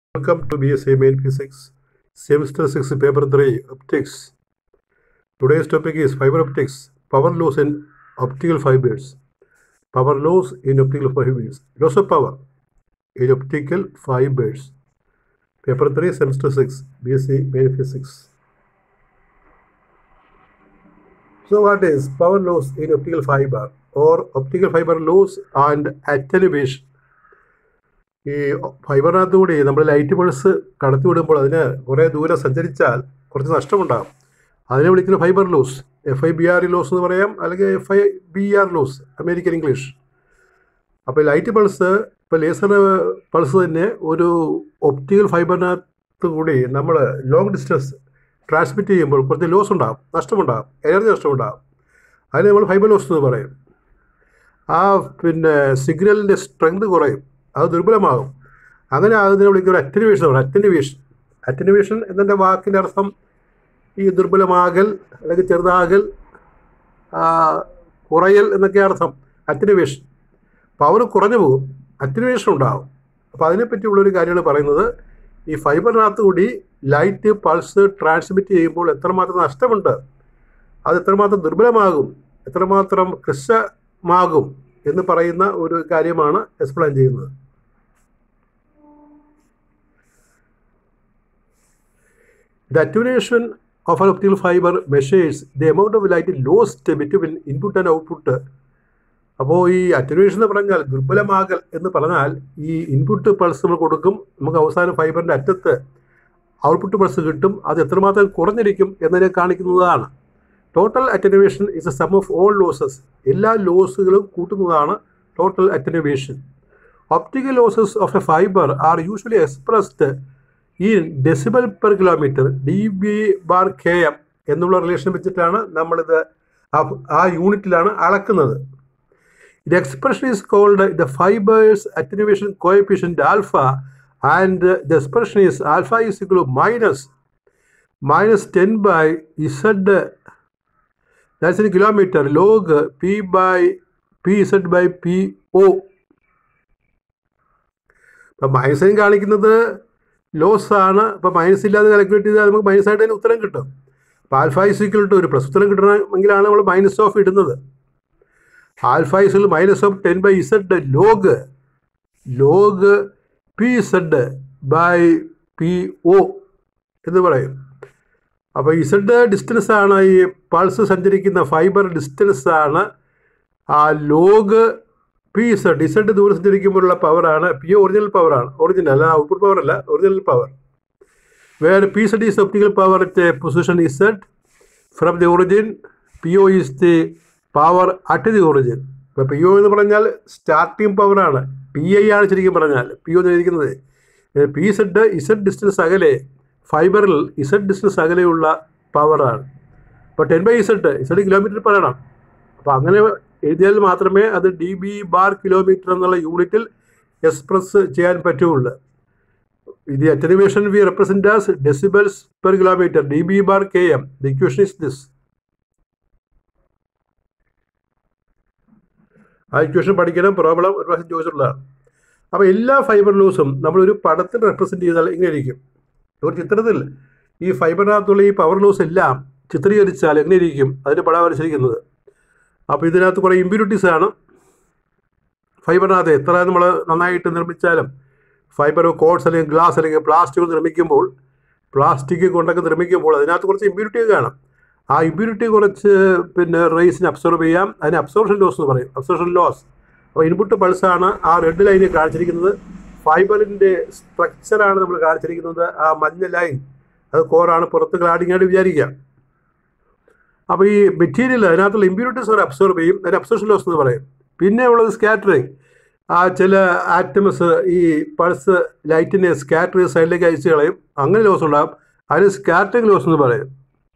Welcome to BSc Main Physics, Semester 6, Paper 3, Optics. Today's topic is fiber optics, power loss in optical fibers. Power loss in optical fibers. Loss of power in optical fibers. Paper 3, Semester 6, BSc Main Physics. So, what is power loss in optical fiber or optical fiber loss and attenuation? ഈ ഫൈബറിനകത്ത് കൂടി നമ്മൾ light pulse കടത്തി വിടുമ്പോൾ അതിന് കുറേ ദൂരം സഞ്ചരിച്ചാൽ കുറച്ച് നഷ്ടമുണ്ടാകും അതിനെ വിളിക്കുന്ന fibre loss F I B R loss എന്ന് പറയാം അല്ലെങ്കിൽ F I B R loss American English അപ്പോൾ ലൈറ്റ് പൾസ് ഇപ്പോൾ ലേസർ പൾസ് തന്നെ ഒരു ഒപ്റ്റിക്കൽ ഫൈബറിനകത്ത് കൂടി നമ്മൾ ലോങ് ഡിസ്റ്റൻസ് ട്രാൻസ്മിറ്റ് ചെയ്യുമ്പോൾ കുറച്ച് ലോസ് ഉണ്ടാകും നഷ്ടമുണ്ടാകും എനർജി നഷ്ടമുണ്ടാകും അതിന് നമ്മൾ ഫൈബർ ലോസ് എന്ന് പറയും ആ പിന്നെ സിഗ്നലിൻ്റെ സ്ട്രെങ്ത് കുറയും അത് ദുർബലമാകും അങ്ങനെ അതിനെ വിളിക്കുന്ന അറ്റനുവേഷൻ പറയും അറ്റനുവേഷൻ അറ്റനുവേഷൻ എന്നതിൻ്റെ വാക്കിൻ്റെ അർത്ഥം ഈ ദുർബലമാകൽ അല്ലെങ്കിൽ ചെറുതാകൽ ആ, കുറയൽ എന്നൊക്കെ അർത്ഥം അറ്റനുവേഷൻ പവർ കുറഞ്ഞു പോകും അറ്റനുവേഷൻ ഉണ്ടാകും അപ്പോൾ അതിനെപ്പറ്റിയുള്ളൊരു കാര്യമാണ് പറയുന്നത് ഈ ഫൈബറിനകത്ത് കൂടി ലൈറ്റ് പൾസ് ട്രാൻസ്മിറ്റ് ചെയ്യുമ്പോൾ എത്രമാത്രം നഷ്ടമുണ്ട് അത് എത്രമാത്രം ദുർബലമാകും എത്രമാത്രം കൃശമാകും എന്ന് പറയുന്ന ഒരു കാര്യമാണ് എക്സ്പ്ലെയിൻ ചെയ്യുന്നത് The attenuation of an optical fiber measures the amount of light lost between input and output. അപ്പോൾ ഈ അറ്റനുവേഷൻ എന്ന് പറഞ്ഞാൽ ദുർബലമാകൽ എന്ന് പറഞ്ഞാൽ ഈ ഇൻപുട്ട് പൾസ് നമ്മൾ കൊടുക്കും നമുക്ക് അവസാനം ഫൈബറിൻ്റെ അറ്റത്ത് ഔട്ട്പുട്ട് പൾസ് കിട്ടും അത് എത്രമാത്രം കുറഞ്ഞിരിക്കും എന്നതിനെ കാണിക്കുന്നതാണ് total attenuation is a sum of all losses എല്ലാ ലോസുകളും കൂട്ടുന്നതാണ് total attenuation optical losses of a fibre are usually expressed ഈ decibel per kilometre D B bar K M എന്നുള്ള റിലേഷൻ വെച്ചിട്ടാണ് നമ്മളിത് ആ- ആ യൂണിറ്റിലാണ് അളക്കുന്നത് The expression is called the fiber's attenuation coefficient alpha, and the expression is alpha is equal to minus minus 10 by z that's in kilometer log p by pz by po അപ്പം മൈനസിനും കാണിക്കുന്നത് loss ആണ് അപ്പം minus ഇല്ലാതെ calculate ചെയ്താൽ നമുക്ക് minus ആയിട്ട് തന്നെ ഉത്തരം കിട്ടും അപ്പോൾ ആൽഫ ഇസ് ഈക്വൽ ടു ഒരു പ്ലസ് ഉത്തരം കിട്ടണമെങ്കിലാണ് നമ്മൾ മൈനസ് ഓഫ് ഇടുന്നത് alpha is minus of ten by Z log log P Z by P O എന്ന് പറയും അപ്പോൾ ഇസഡ് ഡിസ്റ്റൻസ് ആണ് ഈ പൾസ് സഞ്ചരിക്കുന്ന ഫൈബർ ഡിസ്റ്റൻസ് ആണ് ആ ലോഗ് പി ഇസഡ് ഇസഡ് ദൂരം സഞ്ചരിക്കുമ്പോഴുള്ള പവറാണ് പി ഒറിജിനൽ പവറാണ് ഒറിജിനൽ അല്ല ഔട്ട്പുട്ട് പവർ അല്ല original power where P Z is optical power at position Z from the origin P O is the power at the origin ഇപ്പോൾ P O എന്ന് പറഞ്ഞാൽ starting പവറാണ് പി ഐ ആണ് ശരിക്കും പറഞ്ഞാൽ പി ഒ എന്നിരിക്കുന്നത് P Z Z distance അകലെ ഫൈബറിൽ ഇസഡ് ഡിസ്റ്റൻസ് അകലെയുള്ള പവറാണ് അപ്പോൾ ten by Z Z kilometre പറയണം അപ്പോൾ അങ്ങനെ എഴുതിയാൽ മാത്രമേ അത് ഡി ബി ബാർ കിലോമീറ്റർ എന്നുള്ള യൂണിറ്റിൽ എക്സ്പ്രസ് ചെയ്യാൻ പറ്റുള്ളൂ ഇത് attenuation we represent as decibels per kilometre D B bar K M the equation is this ആ ഇക്വേഷൻ പഠിക്കണം പ്രോബ്ലം ഒരു പ്രാവശ്യം ചോദിച്ചിട്ടുള്ളതാണ് അപ്പോൾ എല്ലാ ഫൈബർ ലൂസും നമ്മളൊരു പടത്തിൽ റെപ്രസെൻറ്റ് ചെയ്താൽ ഇങ്ങനെ ഇരിക്കും ഒരു ചിത്രത്തിൽ ഈ ഫൈബറിനകത്തുള്ള ഈ പവർ ലൂസ് എല്ലാം ചിത്രീകരിച്ചാൽ എങ്ങനെ ഇരിക്കും അതിന് പടം വരച്ചിരിക്കുന്നത് അപ്പോൾ ഇതിനകത്ത് കുറേ ഇമ്പ്യൂരിറ്റീസ് ആണ് ഫൈബറിനകത്ത് എത്ര നമ്മൾ നന്നായിട്ട് നിർമ്മിച്ചാലും ഫൈബർ കോഡ്സ് അല്ലെങ്കിൽ ഗ്ലാസ് അല്ലെങ്കിൽ പ്ലാസ്റ്റിക് നിർമ്മിക്കുമ്പോൾ പ്ലാസ്റ്റിക് കൊണ്ടൊക്കെ നിർമ്മിക്കുമ്പോൾ അതിനകത്ത് കുറച്ച് ഇമ്പ്യൂരിറ്റി കാണും ആ ഇമ്പ്യൂരിറ്റി കുറച്ച് പിന്നെ റേസിന് അബ്സോർബ് ചെയ്യാം അതിന് അബ്സോർഷൻ ലോസ് എന്ന് പറയും അബ്സോർഷൻ ലോസ് അപ്പോൾ ഇൻപുട്ട് പൾസാണ് ആ റെഡ് ലൈനിൽ കാണിച്ചിരിക്കുന്നത് ഫൈബറിൻ്റെ സ്ട്രക്ചറാണ് നമ്മൾ കാണിച്ചിരിക്കുന്നത് ആ മഞ്ഞ ലൈൻ അത് കോറാണ് പുറത്ത് ക്ലാഡിംഗ് ആയിട്ട് വിചാരിക്കാം അപ്പോൾ ഈ മെറ്റീരിയൽ അതിനകത്തുള്ള ഇമ്പ്യൂരിറ്റീസ് അവർ അബ്സോർബ് ചെയ്യും അതിന് അബ്സോർഷൻ ലോസ് എന്ന് പറയും പിന്നെ ഉള്ളത് സ്കാറ്ററിങ് ആ ചില ആറ്റംസ് ഈ പൾസ് ലൈറ്റിനെ സ്കാറ്റർ ചെയ്ത് സൈഡിലേക്ക് അയച്ചു കളയും അങ്ങനെ ലോസ് ഉണ്ടാകും അതിന് സ്കാറ്ററിങ് ലോസ് എന്ന് പറയും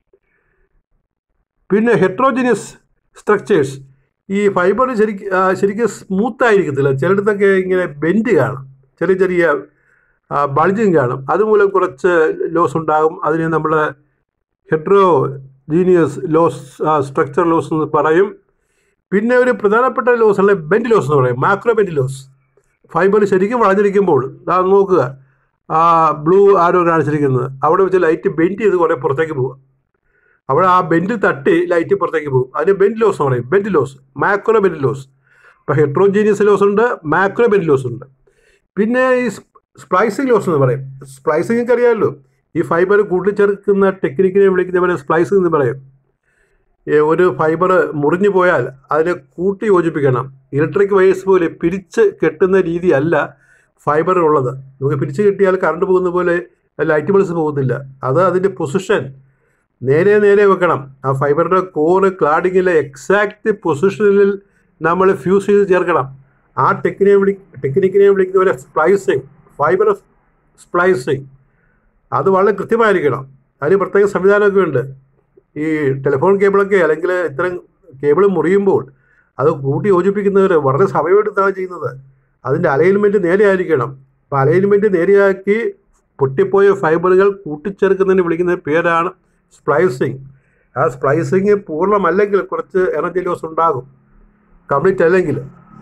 പിന്നെ ഹെട്രോജിനിയസ് സ്ട്രക്ചേഴ്സ് ഈ ഫൈബർ ശരിക്കും ശരിക്കും സ്മൂത്ത് ആയിരിക്കത്തില്ല ചിലയിടത്തൊക്കെ ഇങ്ങനെ ബെൻഡ് കാണും ചെറിയ ചെറിയ ബൾജിങ് കാണും അതുമൂലം കുറച്ച് ലോസ് ഉണ്ടാകും അതിനെ നമ്മൾ heterogeneous loss structure loss എന്ന് പറയും പിന്നെ ഒരു പ്രധാനപ്പെട്ട ലോസ് അല്ലെ ബെൻഡ് ലോസ് എന്ന് പറയും മാക്രോ ബെൻഡ് ലോസ് ഫൈബർ ശരിക്കും വളഞ്ഞിരിക്കുമ്പോൾ ദാ നോക്കുക ആ ബ്ലൂ ആരോ കാണിച്ചിരിക്കുന്നത് അവിടെ വെച്ച് ലൈറ്റ് ബെൻഡ് ചെയ്ത് കുറേ പുറത്തേക്ക് പോകും അവിടെ ആ ബെൻഡ് തട്ടി ലൈറ്റ് പുറത്തേക്ക് പോകും അതിന് ബെൻഡ് ലോസ് എന്ന് പറയും bend loss macro bend loss ഇപ്പോൾ ഹെട്രോജീനിയസ് ലോസ് ഉണ്ട് മാക്രോ ബെൻഡ് ലോസ് ഉണ്ട് പിന്നെ ഈ സ്പ്ലൈസിങ് ലോസ് എന്ന് പറയും സ്പ്ലൈസിങ് ഒക്കെ അറിയാമല്ലോ ഈ ഫൈബർ കൂട്ടിച്ചേർക്കുന്ന ടെക്നിക്കിനെ വിളിക്കുന്ന പോലെ സ്പ്ലൈസിങ് എന്ന് പറയും ഏ, ഒരു ഫൈബർ മുറിഞ്ഞു പോയാൽ അതിനെ കൂട്ടി യോജിപ്പിക്കണം ഇലക്ട്രിക് വയേഴ്സ് പോലെ പിരിച്ച് കെട്ടുന്ന രീതിയല്ല ഫൈബറിനുള്ളത് നമുക്ക് പിരിച്ച് കെട്ടിയാൽ കറണ്ട് പോകുന്ന പോലെ ലൈറ്റ് ബൾസ് പോകുന്നില്ല അത് അതിൻ്റെ പൊസിഷൻ നേരെ നേരെ വെക്കണം ആ ഫൈബറിൻ്റെ കോറ് ക്ലാഡിങ്ങിലെ എക്സാക്റ്റ് പൊസിഷനിൽ നമ്മൾ ഫ്യൂസ് ചെയ്ത് ചേർക്കണം ആ ടെക്നിനെ വിളി ടെക്നിക്കിനെ വിളിക്കുന്ന പോലെ സ്പ്ലൈസിങ് ഫൈബർ സ്പ്ലൈസിങ് അത് വളരെ കൃത്യമായിരിക്കണം അതിന് പ്രത്യേക സംവിധാനമൊക്കെ ഉണ്ട് ഈ ടെലിഫോൺ കേബിളൊക്കെ അല്ലെങ്കിൽ ഇത്തരം കേബിൾ മുറിയുമ്പോൾ അത് കൂട്ടി യോജിപ്പിക്കുന്നവർ വളരെ സമയമെടുത്താണ് ചെയ്യുന്നത് അതിൻ്റെ അലൈൻമെൻറ്റ് നേരെയായിരിക്കണം അപ്പോൾ അലൈൻമെൻറ്റ് നേരെയാക്കി പൊട്ടിപ്പോയ ഫൈബറുകൾ കൂട്ടിച്ചേർക്കുന്നതിന് വിളിക്കുന്ന പേരാണ് സ്പ്ലൈസിങ് ആ സ്പ്ലൈസിങ് പൂർണ്ണമല്ലെങ്കിൽ കുറച്ച് എനർജി ലോസ് ഉണ്ടാകും കംപ്ലീറ്റ് അല്ലെങ്കിൽ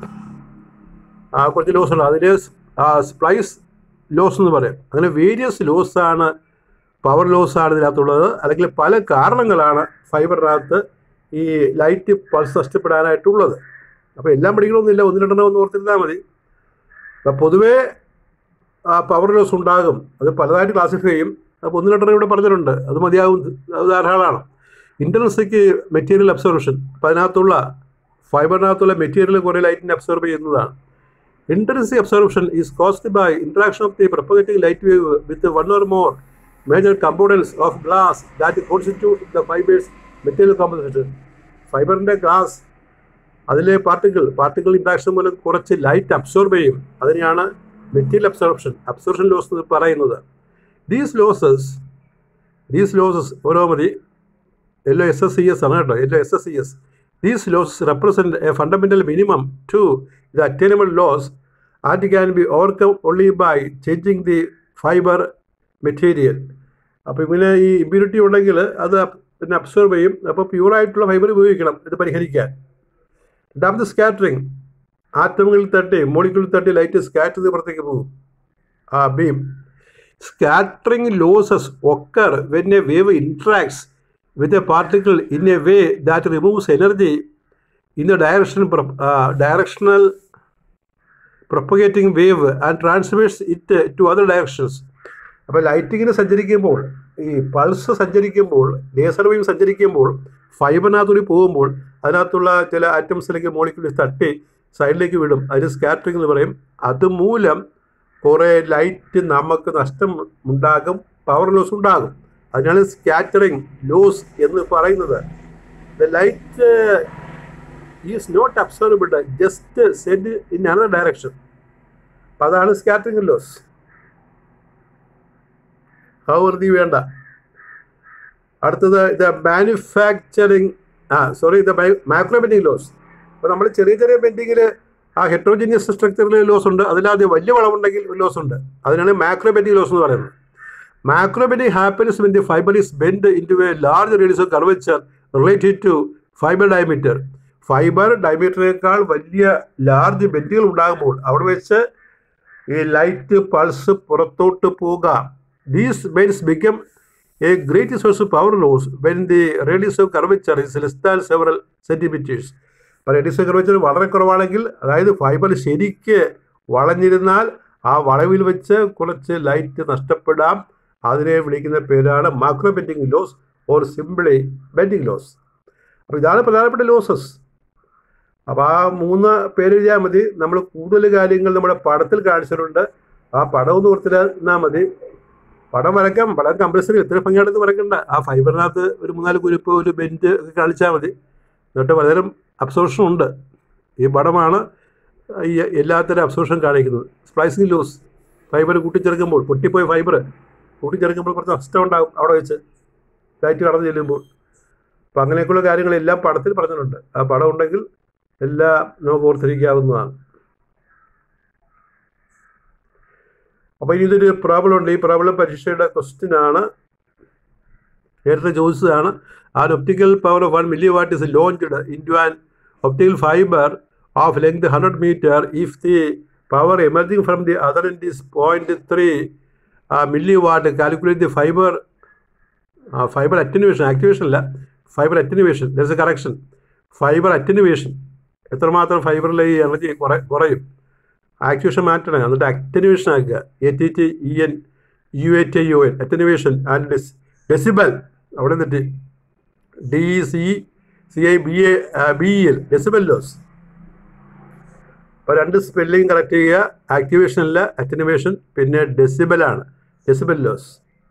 ആ കുറച്ച് ലോസ് ഉണ്ട് അതിന് സ്പ്ലൈസ് ലോസ് എന്ന് പറയും അങ്ങനെ വേരിയസ് ലോസ് ആണ് പവർ ലോസ് ആണ് ഇതിനകത്തുള്ളത് അല്ലെങ്കിൽ പല കാരണങ്ങളാണ് ഫൈബറിനകത്ത് ഈ ലൈറ്റ് പൾസ് നഷ്ടപ്പെടാനായിട്ടുള്ളത് അപ്പോൾ എല്ലാം പഠിക്കണമെന്നില്ല ഒന്ന് രണ്ടെണ്ണം ഒന്ന് ഓർത്തിരുന്നാൽ മതി അപ്പം പൊതുവേ ആ പവർ ലോസ് ഉണ്ടാകും അത് പലതായിട്ട് ക്ലാസിഫൈ ചെയ്യും അപ്പോൾ ഒന്ന് രണ്ടെണ്ണം ഇവിടെ പറഞ്ഞിട്ടുണ്ട് അത് മതിയാകും അത് ധാരാളമാണ് ഇൻറ്റർനെസിക്ക് മെറ്റീരിയൽ അബ്സോർപ്ഷൻ അപ്പം അതിനകത്തുള്ള ഫൈബറിനകത്തുള്ള മെറ്റീരിയൽ കുറേ ലൈറ്റിനെ അബ്സോർബ് ചെയ്യുന്നതാണ് Intensity absorption is caused by interaction of the propagating light wave with one or more major components of glass that constitute the fiber's material composition. ഫൈബറിൻ്റെ ഗ്ലാസ് അതിലെ പാർട്ടിക്കിൾ പാർട്ടിക്കിൾ ഇൻട്രാക്ഷൻ മൂലം കുറച്ച് light absorb ചെയ്യും അതിനെയാണ് material absorption absorption loss എന്ന് പറയുന്നത് these losses these losses ഓരോ മതി എല്ലോ എസ് എസ് സി എസ് ആണ് കേട്ടോ L O S S C S these loss represent a fundamental minimum to the attainable loss and can be overcome only by changing the fibre material അപ്പോൾ ഇങ്ങനെ ഈ impurity ഉണ്ടെങ്കിൽ അത് പിന്നെ അബ്സോർബ് ചെയ്യും അപ്പോൾ പ്യൂറായിട്ടുള്ള ഫൈബർ ഉപയോഗിക്കണം ഇത് പരിഹരിക്കാൻ രണ്ടാമത് സ്കാറ്ററിങ് ആറ്റമുകളിൽ തട്ടി മോളിക്കുളിൽ തട്ടി ലൈറ്റ് സ്കാറ്റർ ചെയ്ത് പുറത്തേക്ക് പോകും ആ beam scattering losses occur when a wave interacts with a particle in a way that removes energy in the direction pro- uh, directional propagating wave and transmits it to other directions അപ്പോൾ light ഇങ്ങനെ സഞ്ചരിക്കുമ്പോൾ ഈ pulse സഞ്ചരിക്കുമ്പോൾ laser wave സഞ്ചരിക്കുമ്പോൾ ഫൈബറിനകത്തൂടി പോകുമ്പോൾ അതിനകത്തുള്ള ചില ആറ്റംസിലേക്ക് മോളിക്കുള്ളിൽ തട്ടി സൈഡിലേക്ക് വിടും അതിന് സ്കാറ്ററിംഗ് എന്ന് പറയും അതുമൂലം കുറേ ലൈറ്റ് നമുക്ക് നഷ്ടം ഉണ്ടാകും പവർ ലോസ് ഉണ്ടാകും അതിനാണ് സ്കാറ്ററിങ് ലോസ് എന്ന് പറയുന്നത് the light is not absorbed just send in another direction അപ്പം അതാണ് സ്കാറ്ററിങ് ലോസ് ആവൃത്തി വേണ്ട അടുത്തത് ഇത് മാനുഫാക്ചറിങ് ആ സോറി ഇത് മാക്രോ ബെൻഡിങ് ലോസ് അപ്പോൾ നമ്മൾ ചെറിയ ചെറിയ ബെൻഡിങ്ങിൽ ആ ഹെട്രോജീനിയസ് സ്ട്രക്ചറിൽ ലോസ് ഉണ്ട് അതിലാദ്യം വലിയ വളവുണ്ടെങ്കിൽ ഒരു ലോസ് ഉണ്ട് അതിനാണ് മാക്രോ ബെൻഡിങ് ലോസ് എന്ന് പറയുന്നത് macro bending happens when the fibre is bend into a large radius of curvature related to fibre diameter fibre ഡയമീറ്ററിനേക്കാൾ വലിയ ലാർജ് ബെൻഡുകൾ ഉണ്ടാകുമ്പോൾ അവിടെ വെച്ച് ഈ ലൈറ്റ് പൾസ് പുറത്തോട്ട് പോകാം these bends become a great source of power loss when the radius of curvature is less than several centimetres അപ്പോൾ radius of curvature വളരെ കുറവാണെങ്കിൽ അതായത് ഫൈബർ ശരിക്ക് വളഞ്ഞിരുന്നാൽ ആ വളവിൽ വെച്ച് കുറച്ച് ലൈറ്റ് നഷ്ടപ്പെടാം അതിനെ വിളിക്കുന്ന പേരാണ് macro bending loss or simply bending loss അപ്പോൾ ഇതാണ് പ്രധാനപ്പെട്ട ലോസസ് അപ്പോൾ ആ മൂന്ന് പേര് എഴുതിയാൽ മതി നമ്മൾ കൂടുതൽ കാര്യങ്ങൾ നമ്മുടെ പടത്തിൽ കാണിച്ചിട്ടുണ്ട് ആ പടം ഒന്ന് ഓർത്തിരുന്നാൽ മതി പടം വരയ്ക്കാം പടം കമ്പൽസറി എത്ര ഭംഗിയാണെന്ന് വരയ്ക്കണ്ട ആ ഫൈബറിനകത്ത് ഒരു മൂന്നാല് കുരുപ്പ് ഒരു ബെഞ്ച് ഒക്കെ കാണിച്ചാൽ മതി എന്നിട്ട് പലതരം അബ്സോർഷൻ ഉണ്ട് ഈ പടമാണ് ഈ എല്ലാത്തരം അബ്സോർഷൻ കാണിക്കുന്നത് സ്പ്ലൈസിങ് ലോസ് ഫൈബർ കൂട്ടിച്ചേർക്കുമ്പോൾ പൊട്ടിപ്പോയ ഫൈബർ കൂട്ടിച്ചേർക്കുമ്പോൾ കുറച്ച് നഷ്ടം ഉണ്ടാകും അവിടെ വെച്ച് ലൈറ്റ് കടന്നു ചെല്ലുമ്പോൾ അപ്പം അങ്ങനെയൊക്കെയുള്ള കാര്യങ്ങളെല്ലാം പടത്തിൽ പറഞ്ഞിട്ടുണ്ട് ആ പടം ഉണ്ടെങ്കിൽ എല്ലാം നമുക്ക് ഓർത്തിരിക്കാവുന്നതാണ് അപ്പോൾ ഇനി ഇതൊരു പ്രോബ്ലം ഉണ്ട് ഈ പ്രോബ്ലം പരീക്ഷയുടെ ക്വസ്റ്റ്യൻ ആണ് നേരത്തെ ചോദിച്ചതാണ് an optical power of one milliwatt is launched into an optical fibre of length hundred metre if the power emerging from the other in this point three milliwatt calculate the fibre fibre attenuation activation അല്ല fibre attenuation there's a correction fibre attenuation എത്രമാത്രം ഫൈബറിലെ ഈ energy കുറ കുറയും activation മാറ്റണം എന്നിട്ട് attenuation ആക്കുക A T T E N U A T U N attenuation and ഡെസ് ഡെസിബൽ അവിടെ നിന്നിട്ട് D C C I B A B L decibel loss അപ്പോൾ രണ്ട് സ്പെല്ലിംഗ് കറക്റ്റ് ചെയ്യുക ആക്ടിവേഷൻ അല്ല അറ്റനുവേഷൻ പിന്നെ ഡെസിബൽ ആണ് ഡെസിബൽ ലോസ്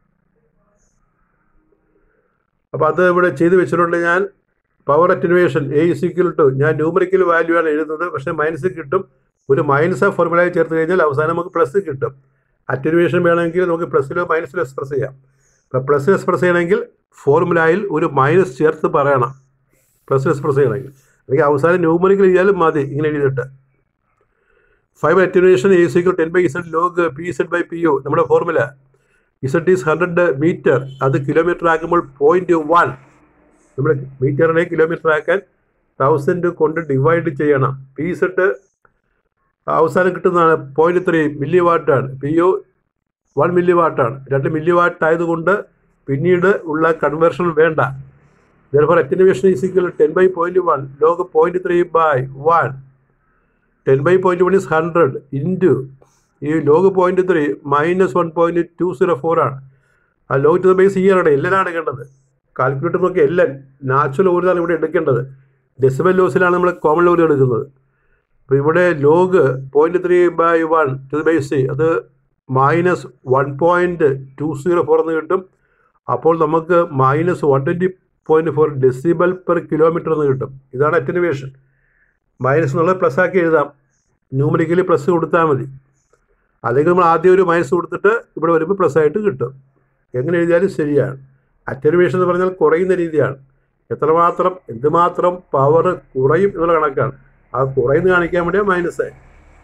അപ്പോൾ അത് ഇവിടെ ചെയ്ത് വെച്ചിട്ടുണ്ട് ഞാൻ power attenuation A is equal to ഞാൻ ന്യൂമറിക്കൽ വാല്യൂ ആണ് എഴുതുന്നത് പക്ഷേ മൈനസ് കിട്ടും ഒരു മൈനസ് ആ ഫോർമുലയിൽ ചേർത്ത് കഴിഞ്ഞാൽ അവസാനം നമുക്ക് പ്ലസ് കിട്ടും അറ്റനുവേഷൻ വേണമെങ്കിൽ നമുക്ക് പ്ലസ്സിലോ മൈനസിലോ എക്സ്പ്രസ് ചെയ്യാം അപ്പോൾ പ്ലസ് എക്സ്പ്രസ് ചെയ്യണമെങ്കിൽ ഫോർമുലയിൽ ഒരു മൈനസ് ചേർത്ത് പറയണം പ്ലസ് എക്സ്പ്രസ് ചെയ്യണമെങ്കിൽ അല്ലെങ്കിൽ അവസാനം ന്യൂമറിക്കൽ ചെയ്താലും മതി ഇങ്ങനെ എഴുതിയിട്ട് five attenuation A equal ten by Z log P Z by P O നമ്മുടെ formula Z is hundred metre അത് കിലോമീറ്റർ ആക്കുമ്പോൾ പോയിന്റ് വൺ നമ്മൾ മീറ്ററിനെ കിലോമീറ്റർ ആക്കാൻ തൗസൻഡ് കൊണ്ട് ഡിവൈഡ് ചെയ്യണം പി സെറ്റ് അവസാനം കിട്ടുന്നതാണ് പോയിന്റ് ത്രീ മില്ലി വാട്ടാണ് പി ഒ വൺ മില്ലി വാട്ടാണ് രണ്ട് മില്ലി വാട്ട് ആയതുകൊണ്ട് പിന്നീട് ഉള്ള കൺവേർഷൻ വേണ്ട therefore attenuation is equal to 10 by 0.1 log 0.3 by 1 10 by 0.1 is 100 into ഈ log point three minus one point two zero four ആണ് ആ ലോഗ് ടു ദ ബേസ് ഇയറാണ് എല്ലാമാണ് എടുക്കേണ്ടത് കാൽക്കുലേറ്റർ നോക്കി എല്ലാം നാച്ചുറൽ ലോഗിലാണ് ഇവിടെ എടുക്കേണ്ടത് ഡെസിബൽ ലോസിലാണ് നമ്മൾ കോമൺ ലോഗ് എടുക്കുന്നത് അപ്പോൾ ഇവിടെ log point three by one to the base C അത് minus one point two zero four എന്ന് കിട്ടും അപ്പോൾ നമുക്ക് minus one twenty point four decibel per kilometre എന്ന് കിട്ടും ഇതാണ് അറ്റനുവേഷൻ മൈനസ് എന്നുള്ളത് പ്ലസ് ആക്കി എഴുതാം ന്യൂമറിക്കലി പ്ലസ് കൊടുത്താൽ മതി അല്ലെങ്കിൽ നമ്മൾ ആദ്യം ഒരു മൈനസ് കൊടുത്തിട്ട് ഇവിടെ വരുമ്പോൾ പ്ലസ് ആയിട്ട് കിട്ടും എങ്ങനെ എഴുതിയാലും ശരിയാണ് അറ്റനുവേഷൻ എന്ന് പറഞ്ഞാൽ കുറയുന്ന രീതിയാണ് എത്രമാത്രം എന്തുമാത്രം പവർ കുറയും എന്നുള്ള കണക്കാണ് ആ കുറയുന്ന കാണിക്കാൻ വേണ്ടിയാണ് മൈനസ് ആയി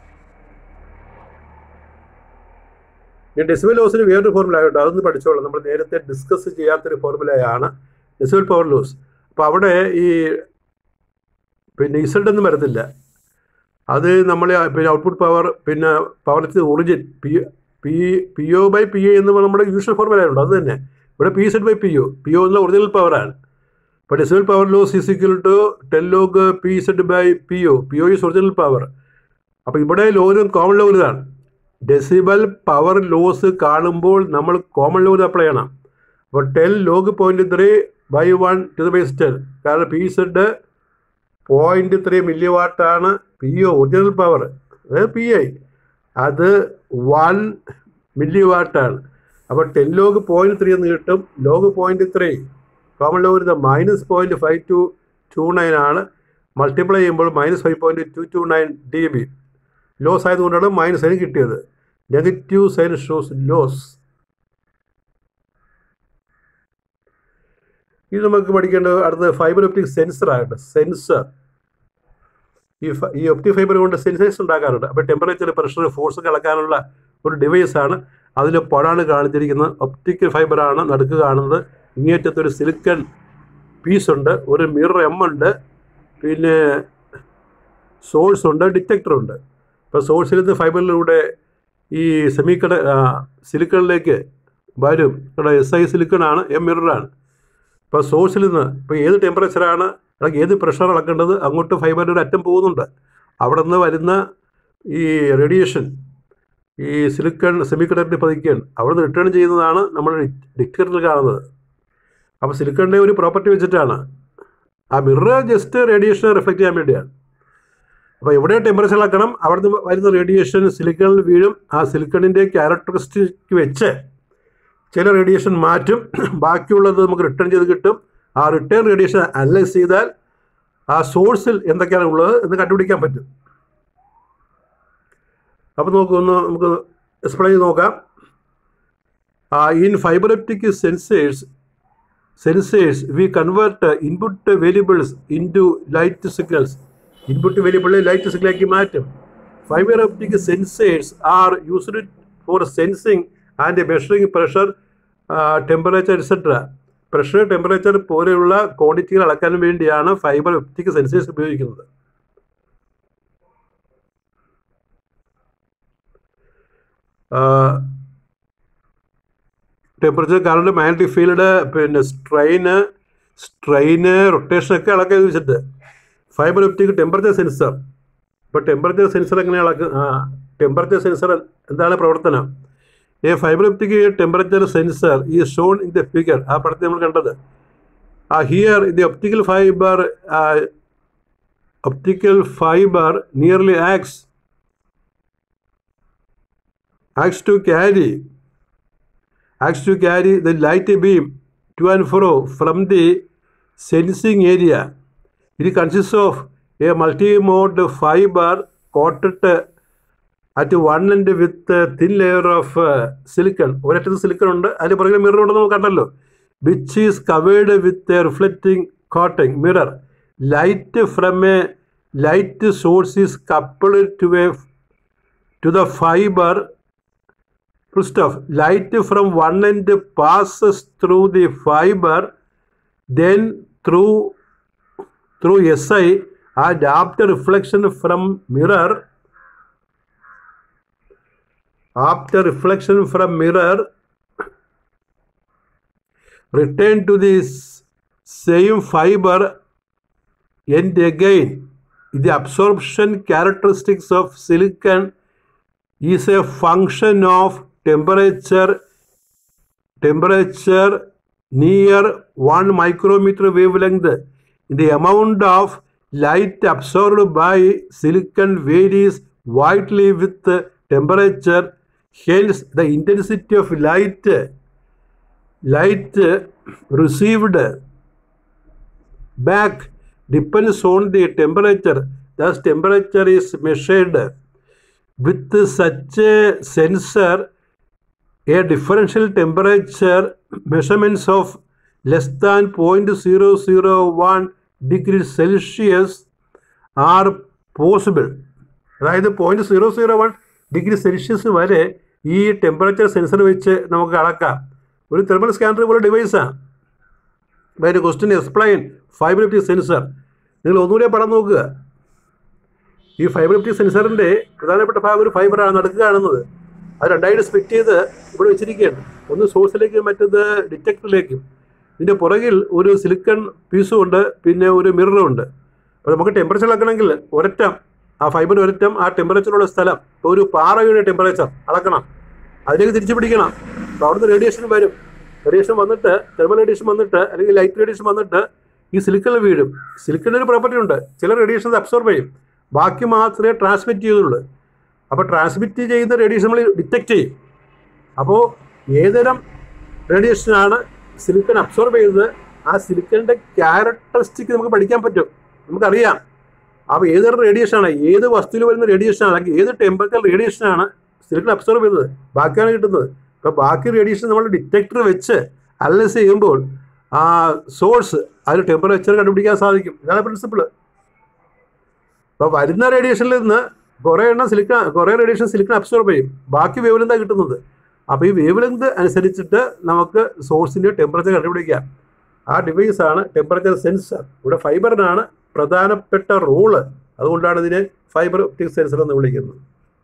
ഈ ഡെസിബൽ ലോസിന് വേറൊരു ഫോർമുല ആയിട്ട് അതൊന്ന് പഠിച്ചോളാം നമ്മൾ നേരത്തെ ഡിസ്കസ് ചെയ്യാത്തൊരു ഫോർമുലയാണ് ഡെസിബൽ പവർ ലോസ് അപ്പോൾ അവിടെ ഈ പിന്നെ ഇസഡ് ഒന്നും വരത്തില്ല അത് നമ്മൾ പിന്നെ ഔട്ട്പുട്ട് പവർ പിന്നെ power origin P P P O by P A എന്ന് നമ്മുടെ യൂഷ്വൽ ഫോർമുല ഉണ്ട് അത് തന്നെ ഇവിടെ P Z by P O P O എന്നുള്ള ഒറിജിനൽ പവറാണ് അപ്പോൾ decibel power loss is equal to ten log P Z by P O P O is original power അപ്പോൾ ഇവിടെ ലോരും കോമൺ ലോഗ് ഇതാണ് ഡെസിബൽ പവർ ലോസ് കാണുമ്പോൾ നമ്മൾ common log apply ചെയ്യണം അപ്പോൾ ten log point three by one to the base ten കാരണം P Z point three മില്ലി വാട്ടാണ് പി ഒ ഒറിജിനൽ പവർ അതായത് പി ഐ അത് വൺ മില്ലി വാട്ടാണ് അപ്പോൾ ടെൻ ലോഗ് പോയിന്റ് ത്രീ എന്ന് കിട്ടും log point three common log വരുന്നത് minus point five two two nine ആണ് മൾട്ടിപ്ലൈ ചെയ്യുമ്പോൾ minus five point two two nine D B loss ആയതുകൊണ്ടാണ് മൈനസ് സൈൻ കിട്ടിയത് നെഗറ്റീവ് സൈൻ ഷോസ് ലോസ് ഇത് നമുക്ക് പഠിക്കേണ്ടത് അടുത്ത ഫൈബർ ഒപ്റ്റിക് സെൻസർ ആകട്ടെ സെൻസർ ഈ ഫ- ഈ ഒപ്റ്റിക് ഫൈബർ കൊണ്ട് സെൻസേഴ്സ് ഉണ്ടാക്കാറുണ്ട് അപ്പോൾ ടെമ്പറേച്ചർ പ്രഷർ ഫോഴ്സ് അളക്കാനുള്ള ഒരു ഡിവൈസ് ആണ് അതിൽ പടാണ് കാണിച്ചിരിക്കുന്നത് ഒപ്റ്റിക്കൽ ഫൈബറാണ് നടുക്ക് കാണുന്നത് ഇങ്ങേറ്റത്ത് ഒരു സിലിക്കൺ പീസ് ഉണ്ട് ഒരു മിറർ എം ഉണ്ട് പിന്നെ സോഴ്സ് ഉണ്ട് ഡിറ്റക്ടർ ഉണ്ട് ഇപ്പോൾ സോഴ്സിൽ നിന്ന് ഫൈബറിലൂടെ ഈ സെമി കട സിലിക്കണിലേക്ക് വരും ഇവിടെ എസ് ഐ സിലിക്കണാണ് എം മിററാണ് ഇപ്പോൾ സോഴ്സിൽ നിന്ന് ഇപ്പോൾ ഏത് ടെമ്പറേച്ചറാണ് അല്ലെങ്കിൽ ഏത് പ്രഷർ അളക്കേണ്ടത് അങ്ങോട്ട് ഫൈബറിൻ്റെ ഒരു അറ്റം പോകുന്നുണ്ട് അവിടെ നിന്ന് വരുന്ന ഈ റേഡിയേഷൻ ഈ സിലിക്കൺ സെമി കണ്ടക്ടറിൽ പതിക്കുകയാണ് അവിടെ നിന്ന് റിട്ടേൺ ചെയ്യുന്നതാണ് നമ്മൾ ഡിക്റ്ററിൽ കാണുന്നത് അപ്പോൾ സിലിക്കണിൻ്റെ ഒരു പ്രോപ്പർട്ടി വെച്ചിട്ടാണ് ആ മിറർ ജസ്റ്റ് റേഡിയേഷൻ റിഫ്ലക്റ്റ് ചെയ്യാൻ വേണ്ടിയാണ് അപ്പോൾ എവിടെ ടെമ്പറേച്ചർ അളക്കണം അവിടെ നിന്ന് വരുന്ന റേഡിയേഷൻ സിലിക്കണിൽ വീഴും ആ സിലിക്കണിൻ്റെ ക്യാരക്ടറിസ്റ്റിക് വെച്ച് ചില റേഡിയേഷൻ മാറ്റും ബാക്കിയുള്ളത് നമുക്ക് റിട്ടേൺ ചെയ്ത് കിട്ടും ആ റിട്ടേൺ റേഡിയേഷൻ അനലൈസ് ചെയ്താൽ ആ സോഴ്സിൽ എന്തൊക്കെയാണ് ഉള്ളത് എന്ന് കണ്ടുപിടിക്കാൻ പറ്റും അപ്പോൾ നോക്കൂ ഒന്ന് നമുക്ക് എക്സ്പ്ലെയിൻ ചെയ്ത് നോക്കാം in fibre optic sensors sensors we convert input variables into light signals input വേരിയബിളെ ലൈറ്റ് സിഗ്നലാക്കി മാറ്റും fibre optic sensors are used for sensing and measuring pressure temperature etcetera pressure temperature പോലെയുള്ള ക്വാണ്ടിറ്റികൾ അളക്കാൻ വേണ്ടിയാണ് ഫൈബർ ഒപ്റ്റിക് സെൻസേഴ്സ് ഉപയോഗിക്കുന്നത് temperature current magnetic field പിന്നെ strain strain റൊട്ടേഷനൊക്കെ അളക്കാൻ വെച്ചിട്ട് ഫൈബർ ഒപ്റ്റിക് ടെമ്പറേച്ചർ സെൻസർ ഇപ്പോൾ ടെമ്പറേച്ചർ സെൻസർ എങ്ങനെ അളക്കുക ആ ടെമ്പറേച്ചർ സെൻസർ എന്താണ് പ്രവർത്തനം ഈ ഫൈബർ ഒപ്റ്റിക് ടെമ്പറേച്ചർ സെൻസർ ഈ ഷോൺ ഇൻ ദ ഫിഗർ ആ പടത്തിൽ നമ്മൾ കണ്ടത് ആ here the optical fibre optical fibre nearly acts acts to carry acts to carry the light beam to and fro from the sensing area. It consists of a multi-mode fiber coated at one end with a thin layer of uh, silicon. ഒരറ്റത്ത് silicon ഉണ്ട് അതിന് പുറകിൽ mirror ഉണ്ടെന്ന് നമുക്ക് കണ്ടല്ലോ which is covered with a reflecting coating mirror light from a light source is coupled to a to the fiber full stuff. Light from one end passes through the fiber, then through through SI and after reflection from mirror. After reflection from mirror, return to this same fiber end again. The absorption characteristics of silicon is a function of temperature temperature near 1 micrometer wavelength the amount of light absorbed by silicon varies widely with the temperature hence the intensity of light light received back depends on the temperature thus temperature is measured with such a sensor, a differential temperature measurements of less than 0.001 degrees Celsius are possible. അതായത് point zero zero one degree Celsius വരെ ഈ temperature sensor വെച്ച് നമുക്ക് അളക്കാം ഒരു thermal scanner പോലെ ഡിവൈസാണ് അതിൻ്റെ question explain fiber optic sensor നിങ്ങൾ ഒന്നുകൂടെ പടം നോക്കുക ഈ ഫൈബർ ഒപ്റ്റിക് സെൻസറിൻ്റെ പ്രധാനപ്പെട്ട ഭാഗം ഒരു ഫൈബറാണ് നടുക്ക് കാണുന്നത് അത് രണ്ടായിട്ട് സ്പ്ലിറ്റ് ചെയ്ത് ഇവിടെ വെച്ചിരിക്കുകയാണ് ഒന്ന് സോഴ്സിലേക്കും മറ്റത് ഡിറ്റക്ടറിലേക്കും ഇതിൻ്റെ പുറകിൽ ഒരു സിലിക്കൺ പീസും ഉണ്ട് പിന്നെ ഒരു മിററും ഉണ്ട് അപ്പോൾ നമുക്ക് ടെമ്പറേച്ചർ അളക്കണമെങ്കിൽ ഒരറ്റം ആ ഫൈബർ ഒരറ്റം ആ ടെമ്പറേച്ചറുള്ള സ്ഥലം ഇപ്പോൾ ഒരു പാറയുടെ ടെമ്പറേച്ചർ അളക്കണം അതിലേക്ക് തിരിച്ചു പിടിക്കണം അപ്പോൾ അവിടുന്ന് റേഡിയേഷൻ വരും റേഡിയേഷൻ വന്നിട്ട് തെർമൽ റേഡിയേഷൻ വന്നിട്ട് അല്ലെങ്കിൽ ലൈറ്റ് റേഡിയേഷൻ വന്നിട്ട് ഈ സിലിക്കണിൽ വീഴും സിലിക്കണിന് ഒരു പ്രോപ്പർട്ടി ഉണ്ട് ചില റേഡിയേഷൻസ് അബ്സോർബ് ചെയ്യും ബാക്കി മാത്രമേ ട്രാൻസ്മിറ്റ് ചെയ്യുന്നുള്ളൂ അപ്പോൾ ട്രാൻസ്മിറ്റ് ചെയ്യുന്ന റേഡിയേഷൻ നമ്മൾ ഡിറ്റക്റ്റ് ചെയ്യും അപ്പോൾ ഏതുതരം റേഡിയേഷനാണ് സിലിക്കൺ അബ്സോർബ് ചെയ്തത് ആ സിലിക്കണിൻ്റെ ക്യാരക്ടറിസ്റ്റിക് നമുക്ക് പഠിക്കാൻ പറ്റും നമുക്കറിയാം അപ്പോൾ ഏതൊരു റേഡിയേഷനാണ് ഏത് വസ്തുവിൽ വരുന്ന റേഡിയേഷനാണ് അല്ലെങ്കിൽ ഏത് ടെമ്പറേച്ചർ റേഡിയേഷനാണ് സിലിക്കൺ അബ്സോർബ് ചെയ്യുന്നത് ബാക്കിയാണ് കിട്ടുന്നത് അപ്പോൾ ബാക്കി റേഡിയേഷൻ നമ്മൾ ഡിറ്റക്ടർ വെച്ച് അനലൈസ് ചെയ്യുമ്പോൾ ആ സോഴ്സ് അതിന് ടെമ്പറേച്ചർ കണ്ടുപിടിക്കാൻ സാധിക്കും ഇതാണ് പ്രിൻസിപ്പിൾ അപ്പോൾ വരുന്ന റേഡിയേഷനിൽ നിന്ന് കുറേ എണ്ണം സിലിക്കൺ കുറേ റേഡിയേഷൻ സിലിക്കൺ അബ്സോർബ് ചെയ്യും ബാക്കി വേവ് ലെന്താണ് കിട്ടുന്നത് അപ്പോൾ ഈ വേവ് ലെന്ത് അനുസരിച്ചിട്ട് നമുക്ക് സോഴ്സിൻ്റെ ടെമ്പറേച്ചർ കണ്ടുപിടിക്കാം ആ ഡിവൈസാണ് ടെമ്പറേച്ചർ സെൻസർ ഇവിടെ ഫൈബറിനാണ് പ്രധാനപ്പെട്ട റോള് അതുകൊണ്ടാണ് ഇതിനെ ഫൈബർ ഒപ്റ്റിക് സെൻസർ എന്ന് വിളിക്കുന്നത്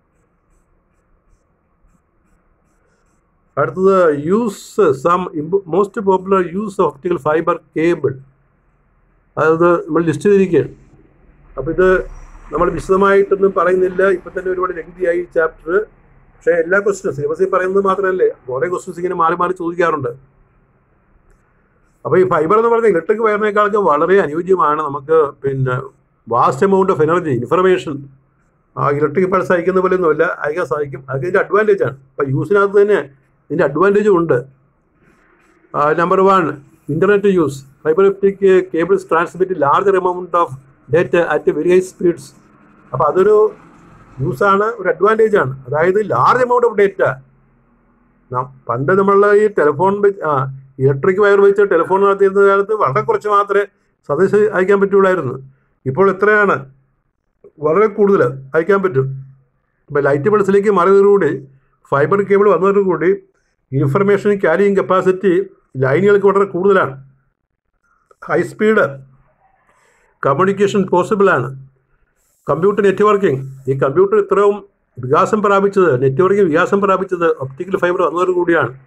അടുത്തത് use some most popular use of optical fiber cable അതായത് നമ്മൾ ലിസ്റ്റ് ചെയ്തിരിക്കുകയാണ് അപ്പോൾ ഇത് നമ്മൾ വിശദമായിട്ടൊന്നും പറയുന്നില്ല ഇപ്പം തന്നെ ഒരുപാട് ലെങ്തിയായി ഈ ചാപ്റ്റർ പക്ഷേ എല്ലാ ക്വസ്റ്റ്യനും സിലബസിൽ പറയുന്നത് മാത്രമല്ലേ കുറേ ക്വസ്റ്റ്യൻസ് ഇങ്ങനെ മാറി മാറി ചോദിക്കാറുണ്ട് അപ്പോൾ ഈ ഫൈബർ എന്ന് പറയുന്നത് ഇലക്ട്രിക് വയറിനേക്കാൾക്ക് വളരെ അനുയോജ്യമാണ് നമുക്ക് പിന്നെ vast amount of energy information ആ ഇലക്ട്രിക് പൾസ് അയക്കുന്ന പോലെ ഒന്നുമല്ല അയക്കാൻ സാധിക്കും അതൊക്കെ ഇതിൻ്റെ അഡ്വാൻറ്റേജ് ആണ് അപ്പോൾ യൂസിനകത്ത് തന്നെ ഇതിൻ്റെ അഡ്വാൻറ്റേജും ഉണ്ട് number one internet use fiber optic cables transmit larger amount of data at very high speeds അപ്പോൾ അതൊരു യൂസാണ് ഒരു അഡ്വാൻറ്റേജ് ആണ് അതായത് ലാർജ് എമൗണ്ട് ഓഫ് ഡേറ്റ പണ്ട് നമ്മൾ ഈ ടെലിഫോൺ വെച്ച് ആ ഇലക്ട്രിക് വയർ വെച്ച് ടെലിഫോൺ നടത്തിയിരുന്ന കാലത്ത് വളരെ കുറച്ച് മാത്രമേ സന്ദേശം അയക്കാൻ പറ്റുള്ളായിരുന്നു ഇപ്പോൾ എത്രയാണ് വളരെ കൂടുതൽ അയക്കാൻ പറ്റും ഇപ്പോൾ ലൈറ്റ് ബൾസിലേക്ക് മാറിയതോടുകൂടി ഫൈബർ കേബിൾ വന്നതോടുകൂടി ഇൻഫർമേഷൻ ക്യാരിയിങ് കപ്പാസിറ്റി ലൈനുകൾക്ക് വളരെ കൂടുതലാണ് ഹൈ സ്പീഡ് കമ്മ്യൂണിക്കേഷൻ പോസിബിളാണ് കമ്പ്യൂട്ടർ നെറ്റ്വർക്കിംഗ് ഈ കമ്പ്യൂട്ടർ ഇത്രയും വികാസം പ്രാപിച്ചത് നെറ്റ്വർക്കിംഗ് വികാസം പ്രാപിച്ചത് ഒപ്റ്റിക്കൽ ഫൈബർ വന്നതോടു കൂടിയാണ്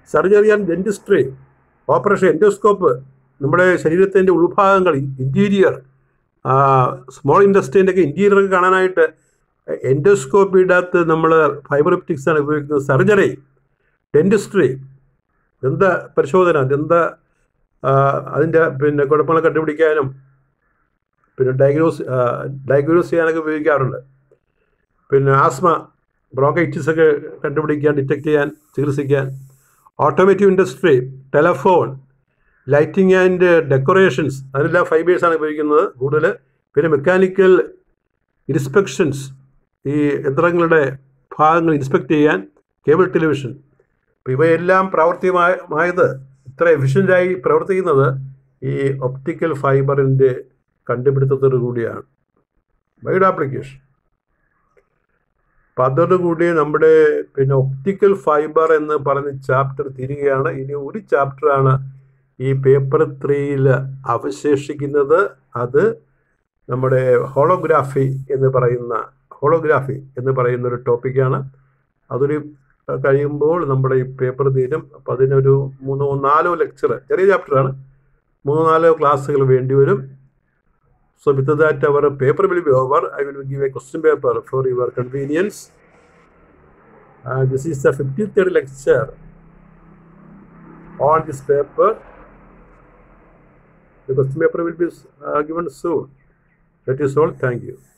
surgery and dentistry operation endoscope നമ്മുടെ ശരീരത്തിൻ്റെ ഉൾഭാഗങ്ങൾ ഇൻറ്റീരിയർ സ്മോൾ ഇൻഡസ്ട്രീൻ്റെ ഒക്കെ ഇൻറ്റീരിയർ ഒക്കെ കാണാനായിട്ട് എൻഡോസ്കോപ്പിയുടെ അകത്ത് നമ്മൾ ഫൈബർ ഒപ്റ്റിക്സ് ആണ് ഉപയോഗിക്കുന്നത് സർജറി ഡെന്റിസ്ട്രി ദന്ത പരിശോധന ദന്ത അതിൻ്റെ പിന്നെ കുഴപ്പങ്ങൾ കണ്ടുപിടിക്കാനും പിന്നെ ഡയഗ്നോസ് ഡയഗ്നോസ് ചെയ്യാനൊക്കെ ഉപയോഗിക്കാറുണ്ട് പിന്നെ ആസ്മ ബ്രോങ്കൈറ്റിസ് ഒക്കെ കണ്ടുപിടിക്കാൻ ഡിറ്റക്ട് ചെയ്യാൻ ചികിത്സിക്കാൻ automotive industry telephone lighting and decorations അതിലെല്ലാം ഫൈബേഴ്സാണ് ഉപയോഗിക്കുന്നത് കൂടുതൽ പിന്നെ മെക്കാനിക്കൽ ഇൻസ്പെക്ഷൻസ് ഈ യന്ത്രങ്ങളുടെ ഭാഗങ്ങൾ ഇൻസ്പെക്ട് ചെയ്യാൻ കേബിൾ ടെലിവിഷൻ അപ്പോൾ ഇവയെല്ലാം പ്രാവർത്തികമായത് ഇത്ര എഫിഷ്യൻ്റായി പ്രവർത്തിക്കുന്നത് ഈ ഒപ്റ്റിക്കൽ ഫൈബറിൻ്റെ കണ്ടുപിടുത്തത്തോടു കൂടിയാണ് വൈഡ് ആപ്ലിക്കേഷൻ അപ്പം അതോടുകൂടി നമ്മുടെ പിന്നെ ഒപ്റ്റിക്കൽ ഫൈബർ എന്ന് പറഞ്ഞ ചാപ്റ്റർ തീരുകയാണ് ഇനി ഒരു ചാപ്റ്ററാണ് ഈ പേപ്പർ ത്രീയിൽ അവശേഷിക്കുന്നത് അത് നമ്മുടെ ഹോളോഗ്രാഫി എന്ന് പറയുന്ന ഹോളോഗ്രാഫി എന്ന് പറയുന്ന ഒരു ടോപ്പിക്കാണ് അതൊരു കഴിയുമ്പോൾ നമ്മുടെ ഈ പേപ്പർ തീരും അപ്പം അതിനൊരു മൂന്നോ നാലോ ലെക്ചർ ചെറിയ ചാപ്റ്ററാണ് മൂന്നോ നാലോ ക്ലാസ്സുകൾ വേണ്ടി വരും So with that, our paper will be over. I will give a question paper for your convenience. Uh, this is the 53rd lecture on this paper. The question paper will be uh, given soon. That is all. Thank you.